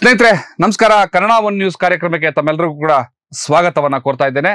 ಸ್ನೇಹಿತರೆ ನಮಸ್ಕಾರ Kannada one news ಕಾರ್ಯಕ್ರಮಕ್ಕೆ ತಮ್ಮೆಲ್ಲರಿಗೂ ಕೂಡ ಸ್ವಾಗತವನ್ನ ಕೋರ್ತಾ ಇದ್ದೇನೆ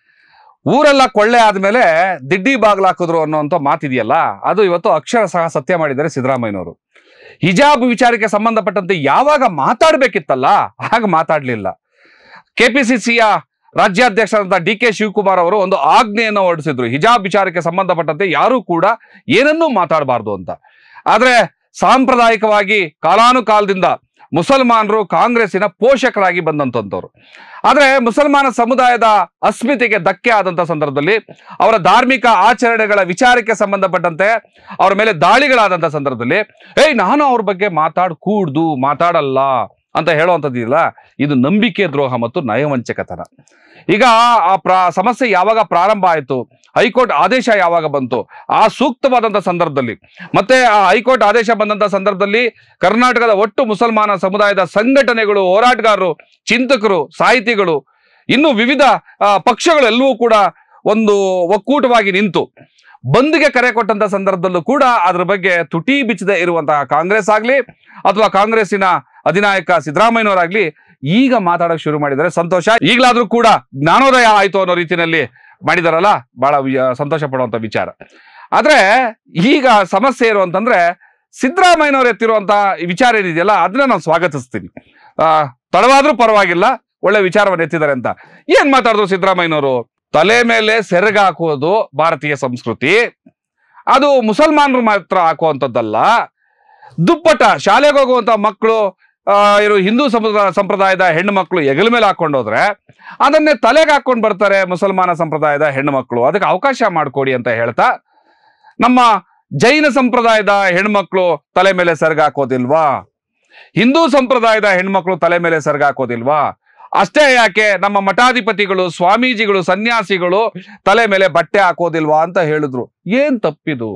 ಊರೆಲ್ಲ ಕೊಳ್ಳೆ ಆದ್ಮೇಲೆ ದಿಡ್ಡಿ ಬಾಗ್ಲು ಹಾಕಿದ್ರು ಅನ್ನುವಂಥ ಮಾತಿದೆಯಲ್ಲ ಅದು ಇವತ್ತು ಅಕ್ಷರ ಸಹ ಸತ್ಯ ಮಾಡಿದ್ದಾರೆ ಸಿದ್ದರಾಮಯ್ಯನವರು ಹಿಜಾಬ್ ವಿಚಾರಕ್ಕೆ ಸಂಬಂಧಪಟ್ಟಂತೆ ಯಾವಾಗ ಮಾತಾಡ್ಬೇಕಿತ್ತಲ್ಲ ಆಗ ಮಾತಾಡ್ಲಿಲ್ಲ ಕೆಪಿಸಿಸಿಯ ರಾಜ್ಯಾಧ್ಯಕ್ಷರಾದಂಥ ಡಿ ಕೆ ಶಿವಕುಮಾರ್ ಅವರು ಒಂದು ಆಜ್ಞೆಯನ್ನು ಹೊರಡಿಸಿದ್ರು ಹಿಜಾಬ್ ವಿಚಾರಕ್ಕೆ ಸಂಬಂಧಪಟ್ಟಂತೆ ಯಾರೂ ಕೂಡ ಏನನ್ನೂ ಮಾತಾಡಬಾರ್ದು ಅಂತ ಆದ್ರೆ ಸಾಂಪ್ರದಾಯಿಕವಾಗಿ ಕಾಲಾನುಕಾಲದಿಂದ ಮುಸಲ್ಮಾನರು ಕಾಂಗ್ರೆಸ್ಸಿನ ಪೋಷಕರಾಗಿ ಬಂದಂಥವ್ರು ಆದ್ರೆ ಮುಸಲ್ಮಾನ ಸಮುದಾಯದ ಅಸ್ಮಿತೆಗೆ ಧಕ್ಕೆ ಆದಂತ ಸಂದರ್ಭದಲ್ಲಿ ಅವರ ಧಾರ್ಮಿಕ ಆಚರಣೆಗಳ ವಿಚಾರಕ್ಕೆ ಸಂಬಂಧಪಟ್ಟಂತೆ ಅವರ ಮೇಲೆ ದಾಳಿಗಳಾದಂತ ಸಂದರ್ಭದಲ್ಲಿ ಏಯ್ ನಾನು ಅವ್ರ ಬಗ್ಗೆ ಮಾತಾಡ್ ಕೂಡ್ದು ಮಾತಾಡಲ್ಲ ಅಂತ ಹೇಳುವಂಥದ್ದಿಲ್ಲ ಇದು ನಂಬಿಕೆ ದ್ರೋಹ ಮತ್ತು ನಯವಂಚಕತನ ಈಗ ಆ ಪ್ರ ಸಮಸ್ಯೆ ಯಾವಾಗ ಪ್ರಾರಂಭ ಆಯಿತು ಹೈಕೋರ್ಟ್ ಆದೇಶ ಯಾವಾಗ ಬಂತು ಆ ಸೂಕ್ತವಾದಂಥ ಸಂದರ್ಭದಲ್ಲಿ ಮತ್ತೆ ಆ ಹೈಕೋರ್ಟ್ ಆದೇಶ ಬಂದಂಥ ಸಂದರ್ಭದಲ್ಲಿ ಕರ್ನಾಟಕದ ಒಟ್ಟು ಮುಸಲ್ಮಾನ ಸಮುದಾಯದ ಸಂಘಟನೆಗಳು ಹೋರಾಟಗಾರರು ಚಿಂತಕರು ಸಾಹಿತಿಗಳು ಇನ್ನು ವಿವಿಧ ಆ, ಪಕ್ಷಗಳೆಲ್ಲವೂ ಕೂಡ ಒಂದು ಒಕ್ಕೂಟವಾಗಿ ನಿಂತು ಬಂದ್ಗೆ ಕರೆ ಕೊಟ್ಟಂತ ಸಂದರ್ಭದಲ್ಲೂ ಕೂಡ ಅದ್ರ ಬಗ್ಗೆ ತುಟಿ ಬಿಚ್ಚದೆ ಇರುವಂತಹ ಕಾಂಗ್ರೆಸ್ ಆಗ್ಲಿ ಅಥವಾ ಕಾಂಗ್ರೆಸ್ಸಿನ ಅಧಿನಾಯಕ ಸಿದ್ದರಾಮಯ್ಯನವರಾಗ್ಲಿ ಈಗ ಮಾತಾಡಕ್ ಶುರು ಮಾಡಿದ್ದಾರೆ ಸಂತೋಷ ಈಗಲಾದ್ರೂ ಕೂಡ ಜ್ಞಾನೋದಯ ಆಯ್ತು ಅನ್ನೋ ರೀತಿಯಲ್ಲಿ ಮಾಡಿದಾರಲ್ಲ ಬಹಳ ವಿ- ಸಂತೋಷ ಪಡುವಂತ ವಿಚಾರ ಆದ್ರೆ ಈಗ ಸಮಸ್ಯೆ ಏನು ಅಂತಂದ್ರೆ ಸಿದ್ದರಾಮಯ್ಯನವ್ರು ಎತ್ತಿರುವಂತ ವಿಚಾರ ಏನಿದೆಯಲ್ಲ ಅದನ್ನ ನಾನು ಸ್ವಾಗತಿಸ್ತೀನಿ ಆ ತಡವಾದ್ರೂ ಪರವಾಗಿಲ್ಲ ಒಳ್ಳೆ ವಿಚಾರವನ್ನು ಎತ್ತಿದ್ದಾರೆ ಅಂತ ಏನ್ ಮಾತಾಡಿದ್ರು ಸಿದ್ದರಾಮಯ್ಯನವರು ತಲೆ ಮೇಲೆ ಸೆರಗ ಹಾಕುವುದು ಭಾರತೀಯ ಸಂಸ್ಕೃತಿ ಅದು ಮುಸಲ್ಮಾನರು ಮಾತ್ರ ಹಾಕುವಂಥದ್ದಲ್ಲ ದುಪ್ಪಟ ಶಾಲೆಗೆ ಹೋಗುವಂತ ಮಕ್ಕಳು ಇರೋ ಹಿಂದೂ ಸಂಪ್ರದಾಯ ಸಂಪ್ರದಾಯದ ಹೆಣ್ಣು ಮಕ್ಕಳು ಹೆಗಲ ಮೇಲೆ ಹಾಕೊಂಡು ಹೋದ್ರೆ ಅದನ್ನೇ ತಲೆಗೆ ಹಾಕೊಂಡು ಬರ್ತಾರೆ ಮುಸಲ್ಮಾನ ಸಂಪ್ರದಾಯದ ಹೆಣ್ಣು ಮಕ್ಕಳು ಅದಕ್ಕೆ ಅವಕಾಶ ಮಾಡಿಕೊಡಿ ಅಂತ ಹೇಳ್ತಾ ನಮ್ಮ ಜೈನ ಸಂಪ್ರದಾಯದ ಹೆಣ್ಮಕ್ಳು ತಲೆ ಮೇಲೆ ಸೆರಗ ಹಾಕೋದಿಲ್ವಾ ಹಿಂದೂ ಸಂಪ್ರದಾಯದ ಹೆಣ್ಮಕ್ಳು ತಲೆ ಮೇಲೆ ಸೆರಗ ಹಾಕೋದಿಲ್ವಾ ಅಷ್ಟೇ ಯಾಕೆ ನಮ್ಮ ಮಠಾಧಿಪತಿಗಳು ಸ್ವಾಮೀಜಿಗಳು ಸನ್ಯಾಸಿಗಳು ತಲೆ ಮೇಲೆ ಬಟ್ಟೆ ಹಾಕೋದಿಲ್ವಾ ಅಂತ ಹೇಳಿದ್ರು ಏನ್ ತಪ್ಪಿದು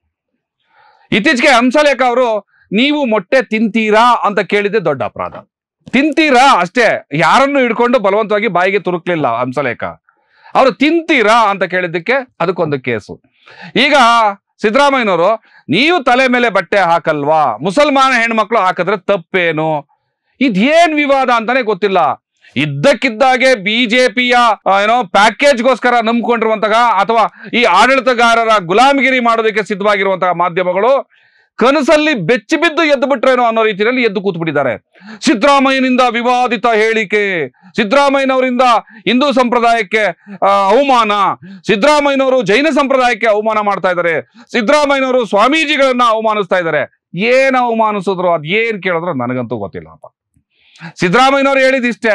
ಇತ್ತೀಚೆಗೆ ಹಂಸಲೇಖ ಅವರು ನೀವು ಮೊಟ್ಟೆ ತಿಂತೀರಾ ಅಂತ ಕೇಳಿದ್ದೆ ದೊಡ್ಡ ಅಪರಾಧ ತಿಂತೀರಾ ಅಷ್ಟೇ ಯಾರನ್ನು ಹಿಡ್ಕೊಂಡು ಬಲವಂತವಾಗಿ ಬಾಯಿಗೆ ತುರುಕ್ಲಿಲ್ಲ ಹಂಸಲೇಖ ಅವರು ತಿಂತೀರಾ ಅಂತ ಕೇಳಿದ್ದಕ್ಕೆ ಅದಕ್ಕೊಂದು ಕೇಸು ಈಗ ಸಿದ್ದರಾಮಯ್ಯನವರು ನೀವು ತಲೆ ಮೇಲೆ ಬಟ್ಟೆ ಹಾಕಲ್ವಾ ಮುಸಲ್ಮಾನ ಹೆಣ್ಮಕ್ಳು ಹಾಕಿದ್ರೆ ತಪ್ಪೇನು ಇದೇನ್ ವಿವಾದ ಅಂತಾನೆ ಗೊತ್ತಿಲ್ಲ ಇದ್ದಕ್ಕಿದ್ದಾಗೆ ಬಿಜೆಪಿಯ ಏನೋ ಪ್ಯಾಕೇಜ್ಗೋಸ್ಕರ ನಂಬ್ಕೊಂಡಿರುವಂತಹ ಅಥವಾ ಈ ಆಡಳಿತಗಾರರ ಗುಲಾಮಗಿರಿ ಮಾಡೋದಕ್ಕೆ ಸಿದ್ಧವಾಗಿರುವಂತಹ ಮಾಧ್ಯಮಗಳು ಕನಸಲ್ಲಿ ಬೆಚ್ಚಿ ಬಿದ್ದು ಎದ್ದು ಬಿಟ್ರೇನೋ ಅನ್ನೋ ರೀತಿಯಲ್ಲಿ ಎದ್ದು ಕೂತ್ಬಿಟ್ಟಿದ್ದಾರೆ ಸಿದ್ದರಾಮಯ್ಯನಿಂದ ವಿವಾದಿತ ಹೇಳಿಕೆ ಸಿದ್ದರಾಮಯ್ಯನವರಿಂದ ಹಿಂದೂ ಸಂಪ್ರದಾಯಕ್ಕೆ ಆ, ಅವಮಾನ ಸಿದ್ದರಾಮಯ್ಯನವರು ಜೈನ ಸಂಪ್ರದಾಯಕ್ಕೆ ಅವಮಾನ ಮಾಡ್ತಾ ಇದ್ದಾರೆ ಸಿದ್ದರಾಮಯ್ಯನವರು ಸ್ವಾಮೀಜಿಗಳನ್ನ ಅವಮಾನಿಸ್ತಾ ಇದ್ದಾರೆ ಏನ್ ಅವಮಾನಿಸಿದ್ರು ಅದ್ ಏನ್ ಕೇಳಿದ್ರು ನನಗಂತೂ ಗೊತ್ತಿಲ್ಲಪ್ಪ ಸಿದ್ದರಾಮಯ್ಯನವರು ಹೇಳಿದಿಷ್ಟೇ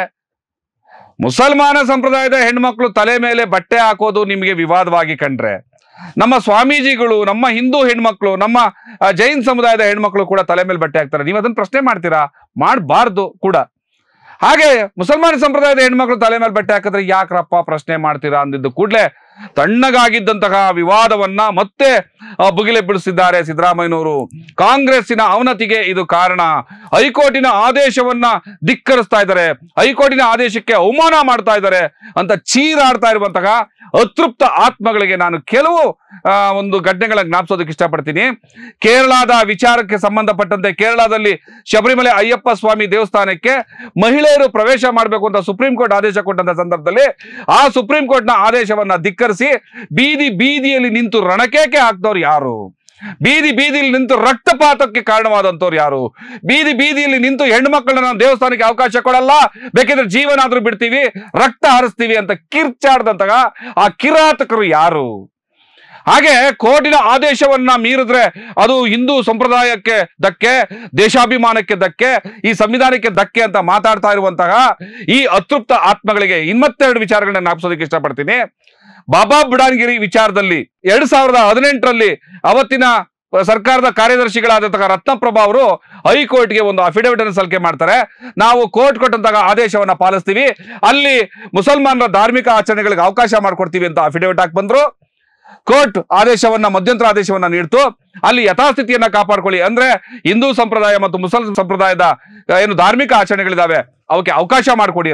ಮುಸಲ್ಮಾನ ಸಂಪ್ರದಾಯದ ಹೆಣ್ಮಕ್ಳು ತಲೆ ಮೇಲೆ ಬಟ್ಟೆ ಹಾಕೋದು ನಿಮಗೆ ವಿವಾದವಾಗಿ ಕಂಡ್ರೆ ನಮ್ಮ ಸ್ವಾಮೀಜಿಗಳು ನಮ್ಮ ಹಿಂದೂ ಹೆಣ್ಮಕ್ಳು ನಮ್ಮ ಆ, ಜೈನ್ ಸಮುದಾಯದ ಹೆಣ್ಮಕ್ಳು ಕೂಡ ತಲೆ ಮೇಲೆ ಬಟ್ಟೆ ಹಾಕ್ತಾರೆ ನೀವು ಅದನ್ನ ಪ್ರಶ್ನೆ ಮಾಡ್ತೀರಾ ಮಾಡಬಾರ್ದು ಕೂಡ ಹಾಗೆ ಮುಸಲ್ಮಾನ ಸಂಪ್ರದಾಯದ ಹೆಣ್ಮಕ್ಳು ತಲೆ ಮೇಲೆ ಬಟ್ಟೆ ಹಾಕಿದ್ರೆ ಯಾಕ್ರಪ್ಪ ಪ್ರಶ್ನೆ ಮಾಡ್ತೀರಾ ಅಂದಿದ್ದು ಕೂಡಲೇ ತಣ್ಣಗಾಗಿದ್ದಂತಹ ವಿವಾದವನ್ನ ಮತ್ತೆ ಆ, ಬುಗಿಲೆ ಬಿಡಿಸಿದ್ದಾರೆ ಸಿದ್ದರಾಮಯ್ಯನವರು ಕಾಂಗ್ರೆಸ್ಸಿನ ಅವನತಿಗೆ ಇದು ಕಾರಣ ಹೈಕೋರ್ಟಿನ ಆದೇಶವನ್ನ ಧಿಕ್ಕರಿಸ್ತಾ ಇದ್ದಾರೆ ಹೈಕೋರ್ಟಿನ ಆದೇಶಕ್ಕೆ ಅವಮಾನ ಮಾಡ್ತಾ ಇದ್ದಾರೆ ಅಂತ ಚೀರಾಡ್ತಾ ಇರುವಂತಹ ಅತೃಪ್ತ ಆತ್ಮಗಳಿಗೆ ನಾನು ಕೆಲವು ಆ, ಒಂದು ಘಟನೆಗಳ ಜ್ಞಾಪಿಸೋದಕ್ಕೆ ಇಷ್ಟಪಡ್ತೀನಿ ಕೇರಳದ ವಿಚಾರಕ್ಕೆ ಸಂಬಂಧಪಟ್ಟಂತೆ ಕೇರಳದಲ್ಲಿ ಶಬರಿಮಲೆ ಅಯ್ಯಪ್ಪ ಸ್ವಾಮಿ ದೇವಸ್ಥಾನಕ್ಕೆ ಮಹಿಳೆಯರು ಪ್ರವೇಶ ಮಾಡಬೇಕು ಅಂತ ಸುಪ್ರೀಂ ಕೋರ್ಟ್ ಆದೇಶ ಕೊಟ್ಟಂತ ಸಂದರ್ಭದಲ್ಲಿ ಆ ಸುಪ್ರೀಂ ಕೋರ್ಟ್ನ ಆದೇಶವನ್ನ ಧಿಕ್ಕರಿಸಿ ಬೀದಿ ಬೀದಿಯಲ್ಲಿ ನಿಂತು ರಣಕೇಕೆ ಹಾಕ್ದವ್ರು ಯಾರು ಬೀದಿ ಬೀದಿಯಲ್ಲಿ ನಿಂತು ರಕ್ತಪಾತಕ್ಕೆ ಕಾರಣವಾದಂತವ್ರು ಯಾರು ಬೀದಿ ಬೀದಿಯಲ್ಲಿ ನಿಂತು ಹೆಣ್ಣು ಮಕ್ಕಳನ್ನ ನಾವು ದೇವಸ್ಥಾನಕ್ಕೆ ಅವಕಾಶ ಕೊಡಲ್ಲ ಬೇಕಿದ್ರೆ ಜೀವನ ಆದ್ರೂ ಬಿಡ್ತೀವಿ ರಕ್ತ ಹರಿಸ್ತೀವಿ ಅಂತ ಕಿರ್ಚಾಡ್ದಂತಹ ಆ ಕಿರಾತಕರು ಯಾರು ಹಾಗೆ ಕೋರ್ಟಿನ ಆದೇಶವನ್ನ ಮೀರಿದ್ರೆ ಅದು ಹಿಂದೂ ಸಂಪ್ರದಾಯಕ್ಕೆ ಧಕ್ಕೆ ದೇಶಾಭಿಮಾನಕ್ಕೆ ಧಕ್ಕೆ ಈ ಸಂವಿಧಾನಕ್ಕೆ ಧಕ್ಕೆ ಅಂತ ಮಾತಾಡ್ತಾ ಇರುವಂತಹ ಈ ಅತೃಪ್ತ ಆತ್ಮಗಳಿಗೆ ಇನ್ನಮತ್ತೆರಡು ವಿಚಾರಗಳನ್ನ ಜ್ಞಾಪಿಸೋದಕ್ಕೆ ಇಷ್ಟಪಡ್ತೀನಿ ಬಾಬಾ ಬುಡಾನ್ಗಿರಿ ವಿಚಾರದಲ್ಲಿ ಎರಡ್ ಸಾವಿರದ ಹದಿನೆಂಟರಲ್ಲಿ ಅವತ್ತಿನ ಸರ್ಕಾರದ ಕಾರ್ಯದರ್ಶಿಗಳಾದಂತಹ ರತ್ನಪ್ರಭಾ ಅವರು ಹೈಕೋರ್ಟ್ಗೆ ಒಂದು ಅಫಿಡವಿಟ್ ಅನ್ನು ಸಲ್ಲಿಕೆ ಮಾಡ್ತಾರೆ ನಾವು ಕೋರ್ಟ್ ಕೊಟ್ಟಂತಹ ಆದೇಶವನ್ನ ಪಾಲಿಸ್ತೀವಿ ಅಲ್ಲಿ ಮುಸಲ್ಮಾನರ ಧಾರ್ಮಿಕ ಆಚರಣೆಗಳಿಗೆ ಅವಕಾಶ ಮಾಡ್ಕೊಡ್ತೀವಿ ಅಂತ ಅಫಿಡವಿಟ್ ಹಾಕಿ ಬಂದ್ರು ಕೋರ್ಟ್ ಆದೇಶವನ್ನ ಮಧ್ಯಂತರ ಆದೇಶವನ್ನ ನೀಡ್ತು ಅಲ್ಲಿ ಯಥಾಸ್ಥಿತಿಯನ್ನ ಕಾಪಾಡ್ಕೊಳ್ಳಿ ಅಂದ್ರೆ ಹಿಂದೂ ಸಂಪ್ರದಾಯ ಮತ್ತು ಮುಸಲ್ಮಾನ್ ಸಂಪ್ರದಾಯದ ಆ, ಏನು ಧಾರ್ಮಿಕ ಆಚರಣೆಗಳಿದಾವೆ ಅವಕ್ಕೆ ಅವಕಾಶ ಮಾಡಿಕೊಡಿ ಅಂದ್ರು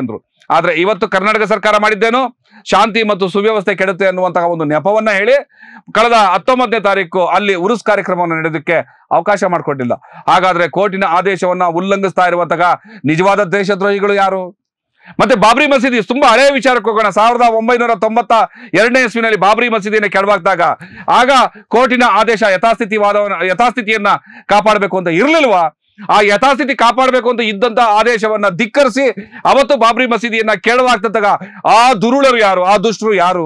ಆದ್ರೆ ಇವತ್ತು ಕರ್ನಾಟಕ ಸರ್ಕಾರ ಮಾಡಿದ್ದೇನು ಶಾಂತಿ ಮತ್ತು ಸುವ್ಯವಸ್ಥೆ ಕೆಡುತ್ತೆ ಅನ್ನುವಂತಹ ಒಂದು ನೆಪವನ್ನ ಹೇಳಿ ಕಳೆದ ಹತ್ತೊಂಬತ್ತನೇ ತಾರೀಕು ಅಲ್ಲಿ ಉರುಸ್ ಕಾರ್ಯಕ್ರಮವನ್ನು ನಡೆಯೋದಕ್ಕೆ ಅವಕಾಶ ಮಾಡಿಕೊಟ್ಟಿಲ್ಲ ಹಾಗಾದ್ರೆ ಕೋರ್ಟಿನ ಆದೇಶವನ್ನ ಉಲ್ಲಂಘಿಸ್ತಾ ಇರುವಂತಹ ನಿಜವಾದ ದೇಶದ್ರೋಹಿಗಳು ಯಾರು ಮತ್ತೆ ಬಾಬ್ರಿ ಮಸೀದಿ ತುಂಬಾ ಹಳೆಯ ವಿಚಾರಕ್ಕೆ ಹೋಗೋಣ ಸಾವಿರದ ಒಂಬೈನೂರ ತೊಂಬತ್ತ ಎರಡನೇ ಇಸ್ವಿನಲ್ಲಿ ಬಾಬ್ರಿ ಮಸೀದಿಯನ್ನು ಕೆಡವಾಕ್ದಾಗ ಆಗ ಕೋರ್ಟಿನ ಆದೇಶ ಯಥಾಸ್ಥಿತಿವಾದವನ್ನ ಯಥಾಸ್ಥಿತಿಯನ್ನ ಕಾಪಾಡಬೇಕು ಅಂತ ಇರ್ಲಿಲ್ವಾ ಆ ಯಥಾಸ್ಥಿತಿ ಕಾಪಾಡಬೇಕು ಅಂತ ಇದ್ದಂತ ಆದೇಶವನ್ನ ಧಿಕ್ಕರಿಸಿ ಅವತ್ತು ಬಾಬ್ರಿ ಮಸೀದಿಯನ್ನ ಕೆಡವಾಗ್ತದಾಗ ಆ ದುರುಳರು ಯಾರು ಆ ದುಷ್ಟರು ಯಾರು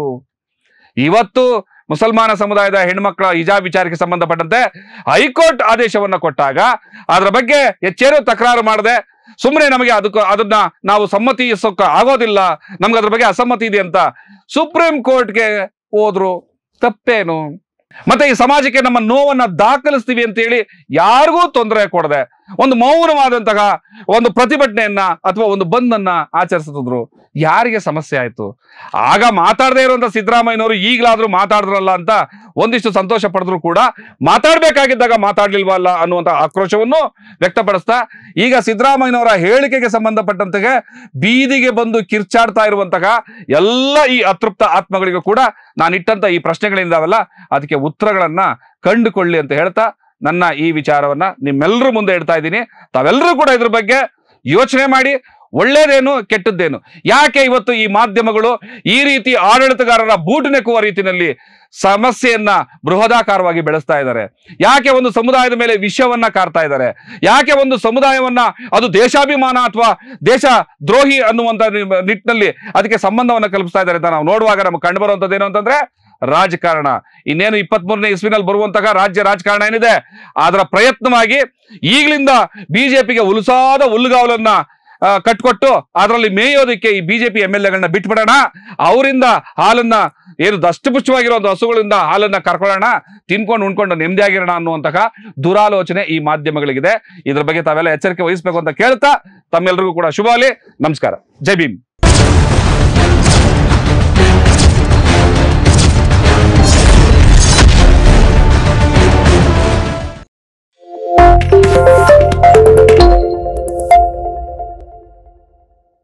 ಇವತ್ತು ಮುಸಲ್ಮಾನ ಸಮುದಾಯದ ಹೆಣ್ಮಕ್ಳ ಹಿಜಾಬ್ ವಿಚಾರಕ್ಕೆ ಸಂಬಂಧಪಟ್ಟಂತೆ ಹೈಕೋರ್ಟ್ ಆದೇಶವನ್ನ ಕೊಟ್ಟಾಗ ಅದರ ಬಗ್ಗೆ ಎಚ್ಚೇರು ತಕರಾರು ಮಾಡದೆ ಸುಮ್ಮನೆ ನಮಗೆ ಅದಕ್ಕೆ ಅದನ್ನ ನಾವು ಸಮ್ಮತಿಸೋಕ ಆಗೋದಿಲ್ಲ ನಮ್ಗೆ ಅದ್ರ ಬಗ್ಗೆ ಅಸಮ್ಮತಿ ಇದೆ ಅಂತ ಸುಪ್ರೀಂ ಕೋರ್ಟ್ಗೆ ಹೋದ್ರು ತಪ್ಪೇನು ಮತ್ತೆ ಈ ಸಮಾಜಕ್ಕೆ ನಮ್ಮ ನೋವನ್ನ ದಾಖಲಿಸ್ತೀವಿ ಅಂತೇಳಿ ಯಾರಿಗೂ ತೊಂದರೆ ಕೊಡದೆ ಒಂದು ಮೌನವಾದಂತಹ ಒಂದು ಪ್ರತಿಭಟನೆಯನ್ನ ಅಥವಾ ಒಂದು ಬಂದನ್ನ ಆಚರಿಸಿದ್ರು ಯಾರಿಗೆ ಸಮಸ್ಯೆ ಆಯ್ತು ಆಗ ಮಾತಾಡದೇ ಇರುವಂತ ಸಿದ್ದರಾಮಯ್ಯನವರು ಈಗಲಾದ್ರೂ ಮಾತಾಡಿದ್ರಲ್ಲ ಅಂತ ಒಂದಿಷ್ಟು ಸಂತೋಷ ಪಡೆದ್ರು ಕೂಡ ಮಾತಾಡ್ಬೇಕಾಗಿದ್ದಾಗ ಮಾತಾಡ್ಲಿಲ್ವಲ್ಲ ಅನ್ನುವಂತ ಆಕ್ರೋಶವನ್ನು ವ್ಯಕ್ತಪಡಿಸ್ತಾ ಈಗ ಸಿದ್ದರಾಮಯ್ಯನವರ ಹೇಳಿಕೆಗೆ ಸಂಬಂಧಪಟ್ಟಂತೆ ಬೀದಿಗೆ ಬಂದು ಕಿರ್ಚಾಡ್ತಾ ಇರುವಂತಹ ಎಲ್ಲ ಈ ಅತೃಪ್ತ ಆತ್ಮಗಳಿಗೂ ಕೂಡ ನಾನು ಇಟ್ಟಂತ ಈ ಪ್ರಶ್ನೆಗಳಿಂದಾವಲ್ಲ ಅದಕ್ಕೆ ಉತ್ತರಗಳನ್ನ ಕಂಡುಕೊಳ್ಳಿ ಅಂತ ಹೇಳ್ತಾ ನನ್ನ ಈ ವಿಚಾರವನ್ನ ನಿಮ್ಮೆಲ್ಲರ ಮುಂದೆ ಇಡ್ತಾ ಇದ್ದೀನಿ ತಾವೆಲ್ಲರೂ ಕೂಡ ಇದ್ರ ಬಗ್ಗೆ ಯೋಚನೆ ಮಾಡಿ ಒಳ್ಳೇದೇನು ಕೆಟ್ಟದ್ದೇನು ಯಾಕೆ ಇವತ್ತು ಈ ಮಾಧ್ಯಮಗಳು ಈ ರೀತಿ ಆಡಳಿತಗಾರರ ಬೂಟು ನೆಕ್ಕುವ ರೀತಿಯಲ್ಲಿ ಸಮಸ್ಯೆಯನ್ನ ಬೃಹದಾಕಾರವಾಗಿ ಬೆಳೆಸ್ತಾ ಇದ್ದಾರೆ ಯಾಕೆ ಒಂದು ಸಮುದಾಯದ ಮೇಲೆ ವಿಷಯವನ್ನ ಕಾರ್ತಾ ಇದ್ದಾರೆ ಯಾಕೆ ಒಂದು ಸಮುದಾಯವನ್ನ ಅದು ದೇಶಾಭಿಮಾನ ಅಥವಾ ದೇಶ ದ್ರೋಹಿ ಅನ್ನುವಂತ ನಿ- ನಿಟ್ಟಿನಲ್ಲಿ ಅದಕ್ಕೆ ಸಂಬಂಧವನ್ನ ಕಲ್ಪಿಸ್ತಾ ಇದ್ದಾರೆ ಅಂತ ನಾವು ನೋಡುವಾಗ ನಮ್ಗೆ ಕಂಡು ಬರುವಂತದ್ದು ಏನು ಅಂತಂದ್ರೆ ರಾಜಕಾರಣ ಇನ್ನೇನು ಇಪ್ಪತ್ತ್ ಮೂರನೇ ಇಸ್ವಿನಲ್ಲಿ ಬರುವಂತಹ ರಾಜ್ಯ ರಾಜಕಾರಣ ಏನಿದೆ ಅದರ ಪ್ರಯತ್ನವಾಗಿ ಈಗಲಿಂದ ಬಿಜೆಪಿಗೆ ಉಲ್ಸಾದ ಹುಲ್ಲುಗಾವಲನ್ನ ಆ, ಕಟ್ಕೊಟ್ಟು ಅದರಲ್ಲಿ ಮೇಯೋದಕ್ಕೆ ಈ ಬಿಜೆಪಿ ಎಂ ಎಲ್ ಎಗಳನ್ನ ಬಿಟ್ಬಿಡೋಣ ಅವರಿಂದ ಹಾಲನ್ನ ಏನು ದಷ್ಟಪುಷ್ಟವಾಗಿರೋ ಒಂದು ಹಸುಗಳಿಂದ ಹಾಲನ್ನ ಕರ್ಕೊಳ್ಳೋಣ ತಿನ್ಕೊಂಡು ಉಣ್ಕೊಂಡು ನೆಮ್ಮದಿಯಾಗಿರೋಣ ಅನ್ನುವಂತಹ ದುರಾಲೋಚನೆ ಈ ಮಾಧ್ಯಮಗಳಿಗಿದೆ ಇದ್ರ ಬಗ್ಗೆ ತಾವೆಲ್ಲ ಎಚ್ಚರಿಕೆ ವಹಿಸಬೇಕು ಅಂತ ಕೇಳ್ತಾ ತಮ್ಮೆಲ್ಲರಿಗೂ ಕೂಡ ಶುಭ ಆಗಲಿ ನಮಸ್ಕಾರ ಜೈ ಭೀಮ್